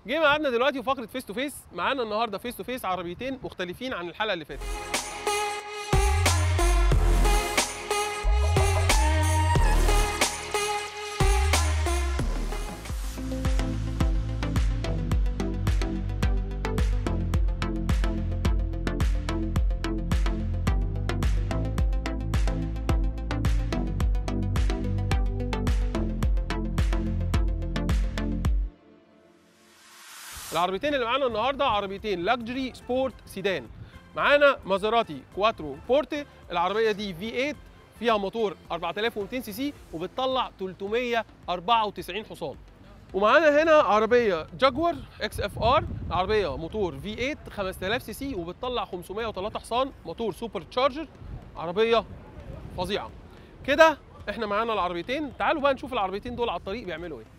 جه ميعادنا دلوقتي وفقره فيس تو فيس معانا النهارده فيس تو فيس عربيتين مختلفين عن الحلقه اللي فاتت العربيتين اللي معانا النهارده عربيتين لاكجري سبورت سيدان معانا مازراتي كواترو بورتي العربيه دي في 8 فيها موتور 4200 سي سي وبتطلع 394 حصان ومعانا هنا عربيه جاكور اكس اف ار عربيه موتور في 8 5000 سي سي وبتطلع 503 حصان موتور سوبر تشارجر عربيه فظيعه كده احنا معانا العربيتين تعالوا بقى نشوف العربيتين دول على الطريق بيعملوا ايه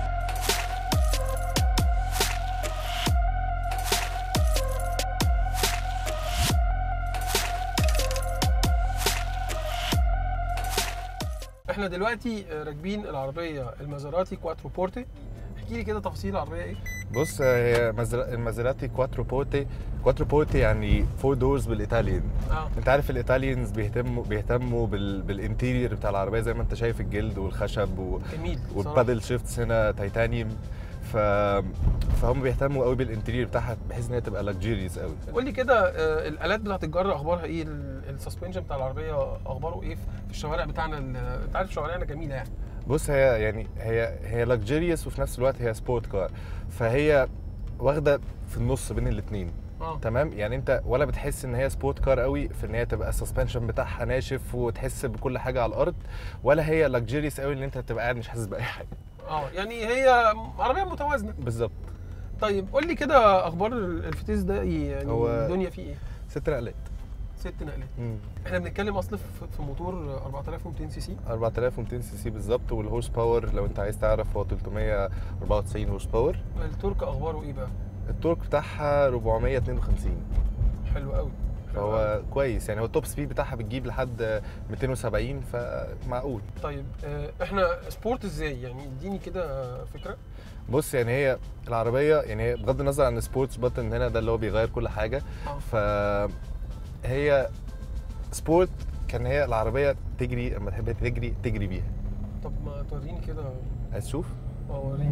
احنا دلوقتي راكبين العربيه المازراتي كواترو بورتي احكي لي كده تفاصيل العربيه ايه بص هي مزر- المازيراتي كواترو بوتي كواترو بوتي يعني فور دورز بالايطاليان اه انت عارف الايطاليانز بيهتموا بيهتموا بال... بالانتيرير بتاع العربيه زي ما انت شايف الجلد والخشب و... جميل بصراحة. والبادل شيفتس هنا تيتانيوم ف... فهم بيهتموا قوي بالانتيرير بتاعها بحيث ان هي تبقى لكجيريوس قوي قول لي كده آه، الالات بتاعت الجر اخبارها ايه السسبنشن بتاع العربيه اخباره ايه في الشوارع بتاعنا ال- انت عارف شوارعنا جميله يعني بص هي يعني هي هي لكجيريوس وفي نفس الوقت هي سبورت كار فهي واخده في النص بين الاثنين اه تمام يعني انت ولا بتحس ان هي سبورت كار قوي في ان هي تبقى السسبنشن بتاعها ناشف وتحس بكل حاجه على الارض ولا هي لكجيريوس قوي ان انت تبقى قاعد مش حاسس باي حاجه اه يعني هي عربيه متوازنه بالظبط طيب قول لي كده اخبار الفتيس ده ايه يعني هو- الدنيا فيه ايه ست نقلات ست نقلات مم. احنا بنتكلم اصل في في موتور 4200 سي سي 4200 سي سي بالظبط والهورس باور لو انت عايز تعرف هو 394 هورس باور التورك اخباره ايه بقى التورك بتاعها 452 حلو قوي حلو قوي. فهو كويس يعني هو التوب سبيد بتاعها بتجيب لحد 270 فمعقول طيب آه، احنا سبورت ازاي يعني اديني كده فكره بص يعني هي العربيه يعني هي بغض النظر عن السبورتس بutton هنا ده اللي هو بيغير كل حاجه اه فهي سبورت كان هي العربيه تجري لما تحب تجري تجري بيها طب ما توريني كده عايز تشوف اه وريني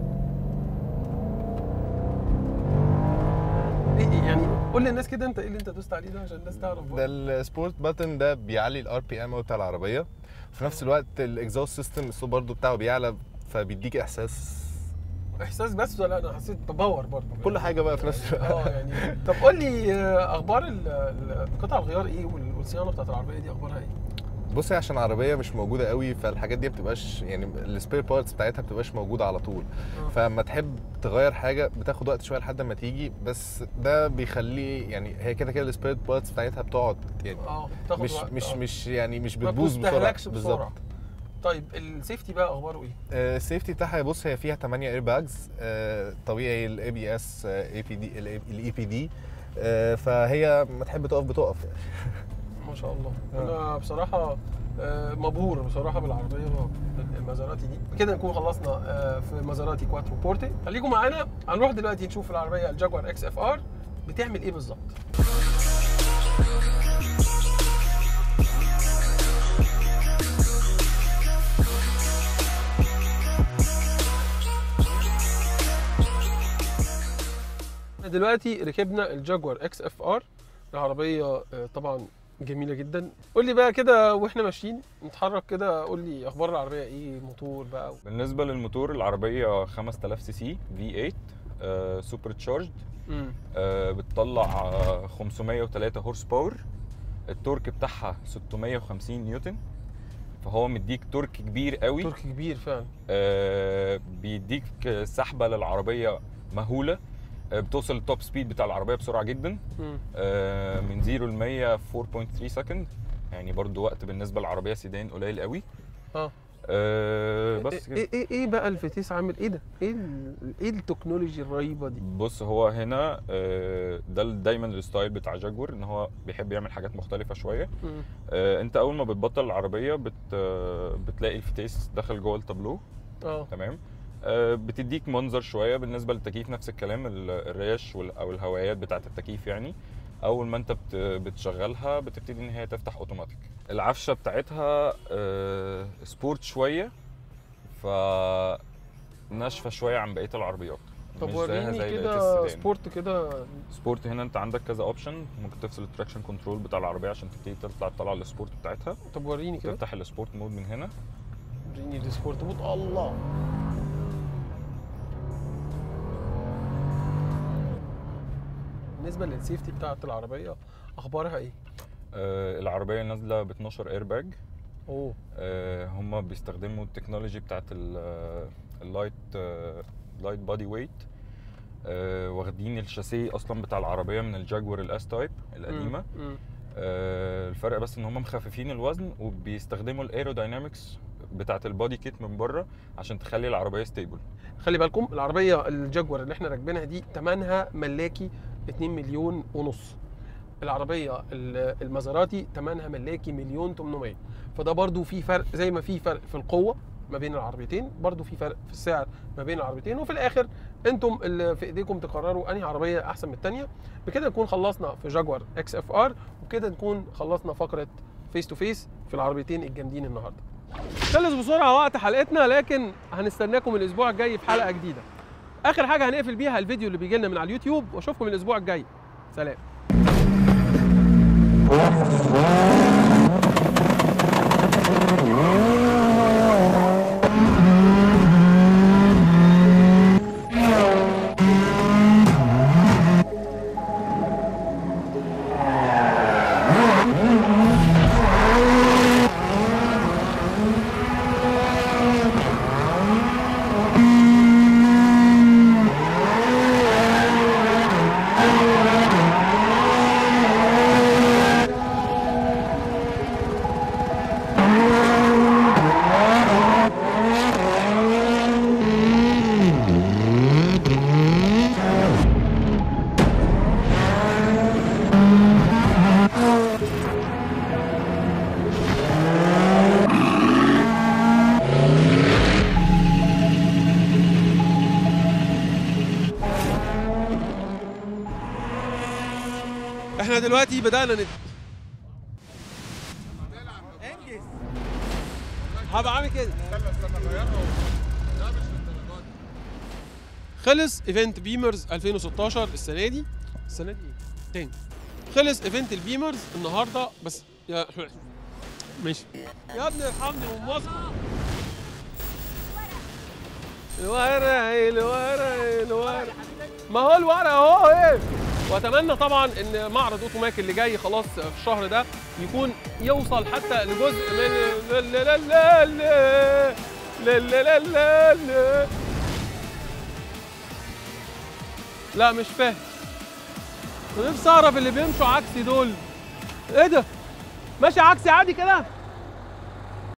ايه إيه يعني قول للناس كده انت ايه اللي انت دوست عليه ده عشان الناس تعرف ده بقى. السبورت باتن ده بيعلي الار بي ام بتاع العربيه وفي نفس الوقت الاكزوست سيستم الصوت برضو بتاعه بيعلى فبيديك احساس احساس بس ولا انا حسيت بباور برضه كل حاجه بقى في نفس الوقت اه يعني طب قول لي آه، اخبار ال- ال- قطع الغيار ايه وال- والصيانه بتاعت العربيه دي اخبارها ايه؟ بص هي عشان عربيه مش موجوده قوي فالحاجات دي بتبقاش يعني السبير بارتس بتاعتها بتبقاش موجوده على طول آه. فلما تحب تغير حاجه بتاخد وقت شويه لحد ما تيجي بس ده بيخليه يعني هي كده كده السبير بارتس بتاعتها بتقعد يعني اه بتاخد مش وقت، مش آه. مش يعني مش ما بتبوظ بسرعه بتستهلكش بسرعه بالظبط طيب السيفتي بقى اخباره ايه؟ آه، السيفتي بتاعها بص هي فيها 8 اير باجز طبيعي الاي بي اس اي بي دي الاي بي دي فهي ما تحب تقف بتقف يعني. ما شاء الله آه. انا بصراحه آه، مبهور بصراحه بالعربيه المازراتي دي كده نكون خلصنا آه، في مازراتي كواترو بورتي خليكم معانا هنروح دلوقتي نشوف العربيه الجاكوار اكس اف ار بتعمل ايه بالظبط دلوقتي ركبنا الجاكوار اكس اف ار العربيه آه، طبعا جميله جدا قول لي بقى كده واحنا ماشيين نتحرك كده قول لي اخبار العربيه ايه موتور بقى بالنسبه للموتور العربيه 5000 سي سي في 8 آه، سوبر تشارجد امم آه، بتطلع آه، 503 هورس باور التورك بتاعها 650 نيوتن فهو مديك تورك كبير قوي ترك كبير فعلا آه، بيديك سحبه للعربيه مهوله آه، بتوصل التوب سبيد بتاع العربيه بسرعه جدا امم آه، من 0 ل 100 في 4.3 سكند يعني برضو وقت بالنسبه للعربيه سيدان قليل قوي اه آه، بس ايه كده ايه ايه, إيه بقى الفتيس عامل ايه ده ايه ال- ايه التكنولوجي الرهيبه دي بص هو هنا آه، ده ال- دايما الستايل بتاع جاكور ان هو بيحب يعمل حاجات مختلفه شويه مم. آه، انت اول ما بتبطل العربيه بت آه، بتلاقي الفتيس دخل جوه التابلو اه تمام آه، بتديك منظر شويه بالنسبه للتكييف نفس الكلام ال- الريش وال- او الهوايات بتاعه التكييف يعني اول ما انت بت- بتشغلها بتبتدي ان هي تفتح اوتوماتيك العفشه بتاعتها آه، سبورت شويه ف ناشفه شويه عن بقيه العربيات طب مش زيها وريني زي بقية كده السيدان. سبورت كده سبورت هنا انت عندك كذا اوبشن ممكن تفصل التراكشن كنترول بتاع العربيه عشان تبتدي تطلع تطلع السبورت بتاعتها طب وريني كده تفتح السبورت مود من هنا وريني السبورت مود الله بالنسبه للسيفتي بتاعت العربيه اخبارها ايه آه، العربيه نازله ب 12 اير باج اوه هم بيستخدموا التكنولوجي بتاعت اللايت لايت بادي ويت واخدين الشاسيه اصلا بتاع العربيه من الجاكور الاس تايب القديمه مم. مم. آه، الفرق بس ان هم مخففين الوزن وبيستخدموا الايروداينامكس بتاعت البادي كيت من بره عشان تخلي العربيه ستيبل خلي بالكم العربيه الجاكور اللي احنا راكبينها دي ثمنها ملاكي 2 مليون ونص العربيه ال- المازراتي ثمنها ملاكي مليون 800 فده برضو في فرق زي ما في فرق في القوه ما بين العربيتين برضو في فرق في السعر ما بين العربيتين وفي الاخر انتم اللي في ايديكم تقرروا انهي عربيه احسن من الثانيه بكده نكون خلصنا في جاكور اكس اف ار وبكده نكون خلصنا فقره فيس تو فيس في العربيتين الجامدين النهارده خلص بسرعه وقت حلقتنا لكن هنستناكم الاسبوع الجاي في حلقه جديده اخر حاجه هنقفل بيها الفيديو اللي بيجي لنا من على اليوتيوب واشوفكم الاسبوع الجاي سلام احنا دلوقتي بدأنا نت انجز هبقى عامل كده خلص ايفنت بيمرز 2016 السنه دي السنه دي ايه؟ تاني خلص ايفنت البيمرز النهارده بس يا ماشي يا ابني ارحمني من مصر الورق الورق الورق ما هو الورق اهو ايه واتمنى طبعا ان معرض اوتوماك اللي جاي خلاص في الشهر ده يكون يوصل حتى لجزء من لا لا لا لا لا لا لا لا لا لا مش فاهم نفسي اعرف اللي بيمشوا عكسي دول ايه ده ماشي عكسي عادي كده